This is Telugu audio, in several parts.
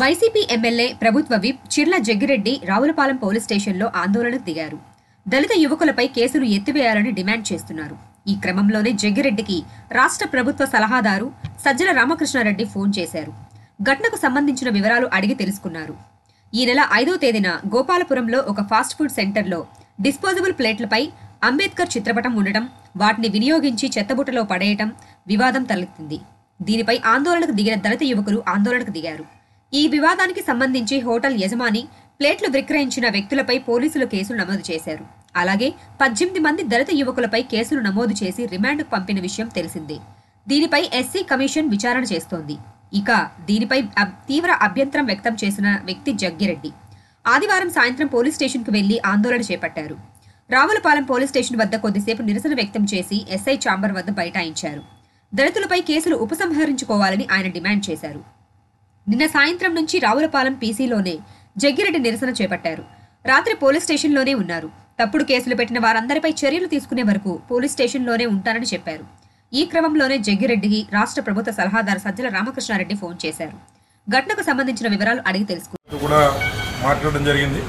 వైసీపీ ఎమ్మెల్యే ప్రభుత్వ విప్ చిర్ల జగ్గిరెడ్డి రావులపాలెం పోలీస్ స్టేషన్లో ఆందోళనకు దిగారు దళిత యువకులపై కేసులు ఎత్తివేయాలని డిమాండ్ చేస్తున్నారు ఈ క్రమంలోనే జగ్గిరెడ్డికి రాష్ట్ర ప్రభుత్వ సలహాదారు సజ్జల రామకృష్ణారెడ్డి ఫోన్ చేశారు ఘటనకు సంబంధించిన వివరాలు అడిగి తెలుసుకున్నారు ఈ నెల ఐదో తేదీన గోపాలపురంలో ఒక ఫాస్ట్ ఫుడ్ సెంటర్లో డిస్పోజబుల్ ప్లేట్లపై అంబేద్కర్ చిత్రపటం ఉండటం వాటిని వినియోగించి చెత్తబుట్టలో పడేయటం వివాదం తలెత్తింది దీనిపై ఆందోళనకు దిగిన దళిత యువకులు ఆందోళనకు దిగారు ఈ వివాదానికి సంబంధించి హోటల్ యజమాని ప్లేట్లు విక్రయించిన వ్యక్తులపై పోలీసులు కేసులు నమోదు చేశారు అలాగే పద్దెనిమిది మంది దళిత యువకులపై కేసులు నమోదు చేసి రిమాండ్కు పంపిన విషయం తెలిసిందే దీనిపై ఎస్సీ కమిషన్ విచారణ చేస్తోంది ఇక దీనిపై అబ్- తీవ్ర అభ్యంతరం వ్యక్తం చేసిన వ్యక్తి జగ్గిరెడ్డి ఆదివారం సాయంత్రం పోలీస్ స్టేషన్కు వెళ్లి ఆందోళన చేపట్టారు రావులపాలెం పోలీస్ స్టేషన్ వద్ద కొద్దిసేపు నిరసన వ్యక్తం చేసి ఎస్ఐ చాంబర్ వద్ద బైఠాయించారు దళితులపై కేసులు ఉపసంహరించుకోవాలని ఆయన డిమాండ్ చేశారు నిన్న సాయంత్రం నుంచి రావులపాలెం పీసీలోనే జగ్గిరెడ్డి నిరసన చేపట్టారు రాత్రి పోలీస్ స్టేషన్లోనే ఉన్నారు తప్పుడు కేసులు పెట్టిన వారందరిపై చర్యలు తీసుకునే వరకు పోలీస్ స్టేషన్లోనే ఉంటారని చెప్పారు ఈ క్రమంలోనే జగ్గిరెడ్డికి రాష్ట్ర ప్రభుత్వ సలహాదారు సజ్జల రామకృష్ణారెడ్డి ఫోన్ చేశారు ఘటనకు సంబంధించిన వివరాలు అడిగి తెలుసుకున్నారు కూడా మాట్లాడడం జరిగింది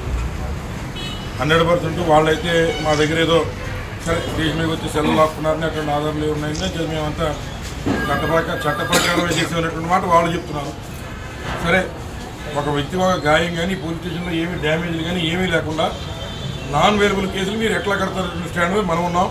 హండ్రెడ్ పర్సెంట్ వాళ్ళైతే మా దగ్గర ఏదో సరే స్టేషన్ మీద వచ్చి సెలవు లాక్కున్నారని అటువంటి ఆధారాలు ఉన్నాయని చెప్పి మేమంతా చట్ట ప్రకారం చట్ట ప్రకారం చేసేటువంటి మాట వాళ్ళు చెప్తున్నారు సరే ఒక వ్యక్తి ఒక గాయం కానీ పోలీస్ స్టేషన్లో ఏమీ డ్యామేజ్లు కానీ ఏమీ లేకుండా నాన్ వేరబుల్ కేసులు మీరు ఎట్లా కడతారు స్టాండ్ మీద మనం ఉన్నాం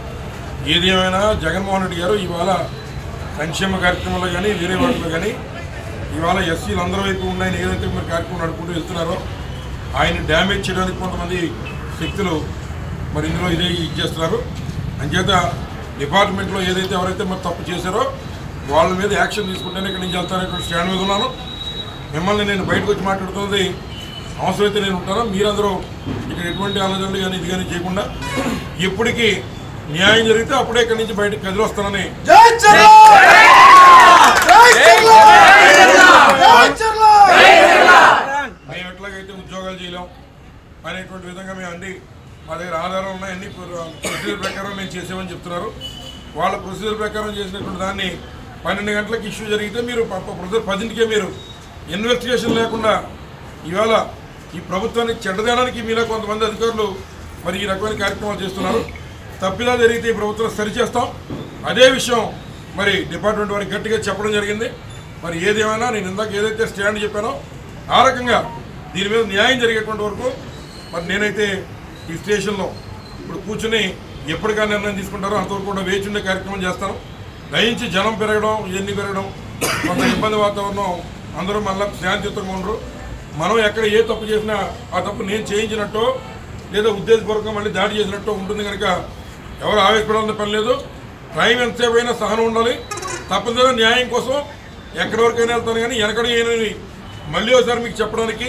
ఏది ఏమైనా జగన్మోహన్ రెడ్డి గారు ఇవాళ సంక్షేమ కార్యక్రమంలో కానీ వేరే వాటిలో కానీ ఇవాళ ఎస్సీలు అందరి వైపు ఉన్నాయని ఏదైతే మీరు కార్యక్రమం నడుపుకుంటూ వెళ్తున్నారో ఆయన డ్యామేజ్ చేయడానికి కొంతమంది శక్తులు మరి ఇందులో ఇదే ఇచ్చేస్తున్నారు అంచేత డిపార్ట్మెంట్లో ఏదైతే ఎవరైతే మరి తప్పు చేశారో వాళ్ళ మీద యాక్షన్ తీసుకుంటేనే ఇక్కడి నుంచి వెళ్తానని స్టాండ్ మీద ఉన్నాను మిమ్మల్ని నేను బయటకు వచ్చి మాట్లాడుతున్నది అవసరమైతే నేను ఉంటాను మీరందరూ ఇక్కడ ఎటువంటి ఆలోచనలు కానీ ఇది కానీ చేయకుండా ఎప్పటికీ న్యాయం జరిగితే అప్పుడే ఇక్కడి నుంచి బయటకు కదిలి వస్తానని మేము ఎట్లాగైతే ఉద్యోగాలు చేయలేం అనేటువంటి విధంగా మేము అన్ని మా దగ్గర ఆధారం ఉన్నాయి అన్ని ప్రొసీజర్ ప్రకారం మేము చేసామని చెప్తున్నారు వాళ్ళ ప్రొసీజర్ ప్రకారం చేసినటువంటి దాన్ని పన్నెండు గంటలకు ఇష్యూ జరిగితే మీరు ప్రొసీజర్ పదింటికే మీరు ఇన్వెస్టిగేషన్ లేకుండా ఇవాళ ఈ ప్రభుత్వాన్ని చెడ్డదేయడానికి మీలో కొంతమంది అధికారులు మరి ఈ రకమైన కార్యక్రమాలు చేస్తున్నారు తప్పిదా జరిగితే ఈ ప్రభుత్వం సరిచేస్తాం అదే విషయం మరి డిపార్ట్మెంట్ వారికి గట్టిగా చెప్పడం జరిగింది మరి ఏదేమైనా నేను ఇందాక ఏదైతే స్టాండ్ చెప్పానో ఆ రకంగా దీని మీద న్యాయం జరిగేటువంటి వరకు మరి నేనైతే ఈ స్టేషన్లో ఇప్పుడు కూర్చుని ఎప్పటికా నిర్ణయం తీసుకుంటారో అంతవరకు కూడా వేచి ఉండే కార్యక్రమం చేస్తాను దయించి జనం పెరగడం ఇవన్నీ పెరగడం కొంత ఇబ్బంది వాతావరణం అందరూ మళ్ళీ శాంతియుతంగా ఉండరు మనం ఎక్కడ ఏ తప్పు చేసినా ఆ తప్పు నేను చేయించినట్టు లేదా ఉద్దేశపూర్వకంగా మళ్ళీ దాడి చేసినట్టు ఉంటుంది కనుక ఎవరు ఆవేశపడాల్సిన పని లేదు టైం ఎంతసేపు అయినా సహనం ఉండాలి తప్పనిసరిగా న్యాయం కోసం ఎక్కడి వరకైనా వెళ్తాను కానీ వెనకడ ఏనని మళ్ళీ ఒకసారి మీకు చెప్పడానికి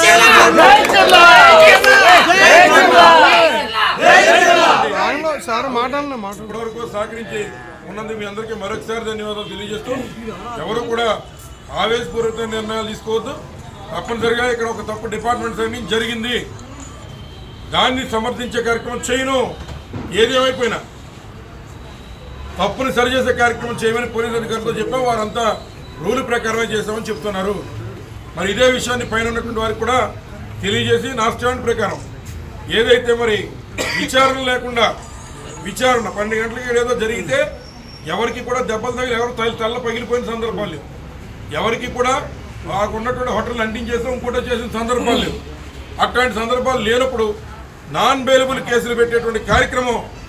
సార్ మాట్లాడిన మాట ఇప్పటివరకు సహకరించి ఉన్నందుకు మీ అందరికీ మరొకసారి ధన్యవాదాలు తెలియజేస్తూ ఎవరు కూడా ఆవేశపూరిత నిర్ణయాలు తీసుకోవద్దు తప్పనిసరిగా ఇక్కడ ఒక తప్పు డిపార్ట్మెంట్ సైడ్ నుంచి జరిగింది దాన్ని సమర్థించే కార్యక్రమం చేయను ఏది ఏమైపోయినా తప్పుని సరిచేసే కార్యక్రమం చేయమని పోలీస్ అధికారులతో చెప్పాం వారంతా రూల్ ప్రకారమే చేశామని చెప్తున్నారు మరి ఇదే విషయాన్ని పైన ఉన్నటువంటి వారికి కూడా తెలియజేసి నా స్టాండ్ ప్రకారం ఏదైతే మరి విచారణ లేకుండా విచారణ పన్నెండు గంటలకి ఏదో జరిగితే ఎవరికి కూడా దెబ్బలు తగిలి ఎవరు తల తల్ల పగిలిపోయిన సందర్భాలు లేవు ఎవరికి కూడా మాకు ఉన్నటువంటి హోటల్ అంటించేసాం ఇంకోటో చేసిన సందర్భాలు లేవు అట్లాంటి సందర్భాలు లేనప్పుడు నాన్ బెయిలబుల్ కేసులు పెట్టేటువంటి కార్యక్రమం